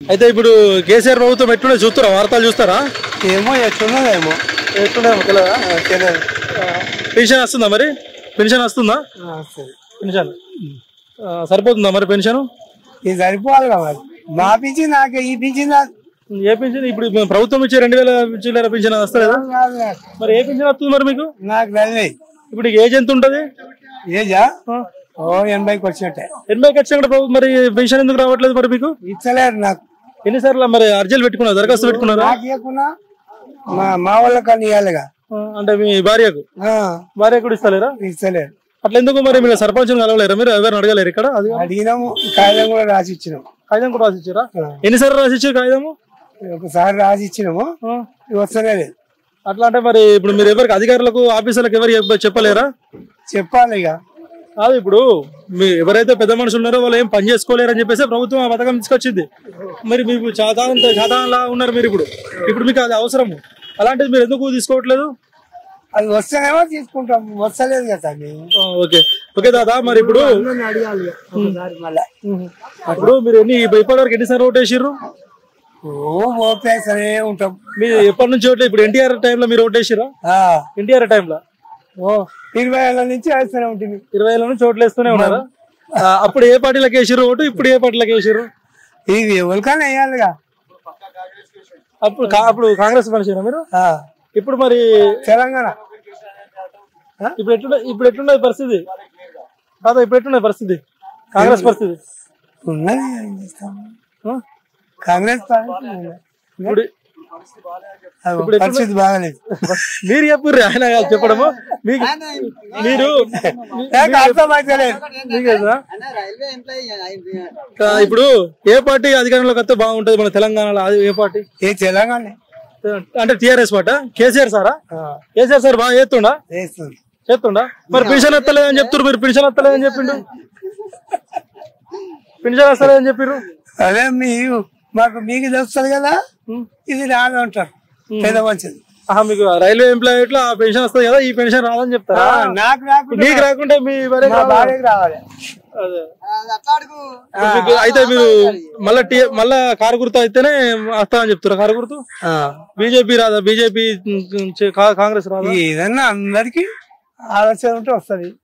అయితే ఇప్పుడు కేసీఆర్ ప్రభుత్వం ఎట్లుండే చూస్తారా వార్తలు చూస్తారా ఏమో ఎట్లున్నదేమో ఎట్లుండే తెలియదా తెలియదు పెన్షన్ వస్తుందా మరి పెన్షన్ వస్తుందా సరే పెన్షన్ ఆ, సరిపోతుందా మరి పెన్షన్ ఇది సరిపోవాలి కదా మరి మా పిచ్చి నాకు ఈ పిచ్చి నాకు ఏ పెన్షన్ ఇప్పుడు మన ప్రభుత్వం ఇచ్చే రెండు వేల చిల్లర పెన్షన్ వస్తలేదా కాదు నాకు. మరి ఏ పెన్షన్ వస్తుంది మరి మీకు నాకు తెలియదు ఇప్పుడు ఏజ్ ఎంత ఉంటుంది ఏజా ఓ ఎనభైకి వచ్చినట్టే ఎనభైకి వచ్చినా కూడా ప్రభు- మరి పెన్షన్ ఎందుకు రావట్లేదు మరి మీకు ఇచ్చలేరు నాకు ఎన్నిసార్లు మరి అర్జీలు పెట్టుకున్నారు దరఖాస్తు పెట్టుకున్నారా నాకు ఇవ్వకున్నా మా మా వాళ్ళకన్నా ఇవ్వాలిగా ఆ, అంటే మీ భార్యకు ఆ, భార్య కూడా ఇస్తలేరా ఇచ్చలేరు అట్లా ఎందుకు మరి మీరు సర్పంచ్ కలవలేరా మీరు ఎవరిని అడగలేరు ఇక్కడ అది అడిగినాము కాగితం కూడా రాసి ఇచ్చినాము కాగితం కూడా రాసి ఇచ్చారా ఎన్నిసార్లు రాసి ఇచ్చారు కాగితము ఒకసారి రాసి ఇచ్చినాము ఆ, ఇవి వస్తనే లేదు అట్లా అంటే మరి ఇప్పుడు మీరు ఎవరికి అధికారులకు ఆఫీసర్లకు ఎవరు చెప్ప- చెప్పలేరా చెప్పాలి ఇక కాదు ఇప్పుడు మీ ఎవరైతే పెద్ద మనుషులు ఉన్నారో వాళ్ళు ఏం పని చేసుకోలేరు అని చెప్పేసి ప్రభుత్వం ఆ పథకం తీసుకొచ్చింది మరి మీకు చాతాంత చాతాంలా ఉన్నారు మీరు ఇప్పుడు ఇప్పుడు మీకు అది అవసరము అలాంటిది మీరు ఎందుకు తీసుకోవట్లేదు అది వస్తేనేమో తీసుకుంటాం వస్తలేదు కదా తల్లి ఆ, ఓకే ఓకే దాదా మరి ఇప్పుడు అందరిని అడగాలి ఇక ఒకసారి మళ్ళా ఇప్పుడు మీరు ఎన్ని ఇప్పటి వరకు ఎన్నిసార్లు ఓటేసిర్రు ఓ ఓపేసరే ఉంటాం మీరు ఎప్పటి నుంచి ఓట్లే ఇప్పుడు ఎన్టీఆర్ టైంలో మీరు ఓటేసిరా ఆ, ఎన్టీఆర్ టైంలో ఓ ఇరవై ఏళ్ళ నుంచి వేస్తూనే ఉంటుంది ఇరవై ఏళ్ళ నుంచి ఓట్లు వేస్తూనే ఉన్నారా ఆ, అప్పుడు ఏ పార్టీలకు వేసిర్రు ఓటు ఇప్పుడు ఏ పార్టీలకు వేసిర్రు ఇది ఎవరికైనా వేయాలిగా అప్పుడు కా- అప్పుడు కాంగ్రెస్ మనిషినా మీరు ఆ, ఇప్పుడు మరి తెలంగాణ ఇప్పుడు ఎట్లున్న ఇప్పుడు ఎట్లున్నది పరిస్థితి కాదా ఇప్పుడు ఎట్లున్నది పరిస్థితి కాంగ్రెస్ పరిస్థితి ఉన్నది ఏం చేస్తాం ఆ? కాంగ్రెస్ పార్టీ ఉన్నది. ఇప్పుడు అది పరిస్థితి బాగాలేదు మీరు చెప్పుర్రి ఆయన కాదు చెప్పడము మీకు మీరు నాకు అర్థమైతలేదు మీకు తెలుసా? ఆ, ఇప్పుడు ఏ పార్టీ అధికారంలోకి వస్తే బాగుంటది మన తెలంగాణలో అది ఏ పార్టీ ఏ తెలంగాణ అంటే టిఆర్ఎస్ పార్టీ కేసీఆర్ సారా కేసీఆర్ సార్ బాగా చేస్తుండా వేస్తుంది చేస్తుండా మరి పెన్షన్ ఎత్తలేదని చెప్తున్నారు మీరు పెన్షన్ ఎత్తలేదని చెప్పిండు పెన్షన్ వస్తలేదని చెప్పిర్రు అదే మీ మాకు మీకు తెలుస్తుంది కదా ఇది రాదు అంటారు పెద్ద మంచిది ఆహా, మీకు రైల్వే ఎంప్లాయీ ఇట్లా ఆ పెన్షన్ వస్తుంది కదా ఈ పెన్షన్ రాదని చెప్తారా ఆ, నాకు రాకుండా నీకు రాకుంటే మీ భార్యకి మా రాదా? భార్యకి రావాలి అదే. ఇప్పుడు మీకు అయితే మీరు మళ్ళా టీ మళ్ళా కారు గుర్తు అయితేనే వస్తా అని చెప్తారా కారు గుర్తు ఆ, బీజేపీ రాదా బీజేపీ కాంగ్రెస్ రాదా ఏదన్నా అందరికి ఆలోచన ఉంటే వస్తుంది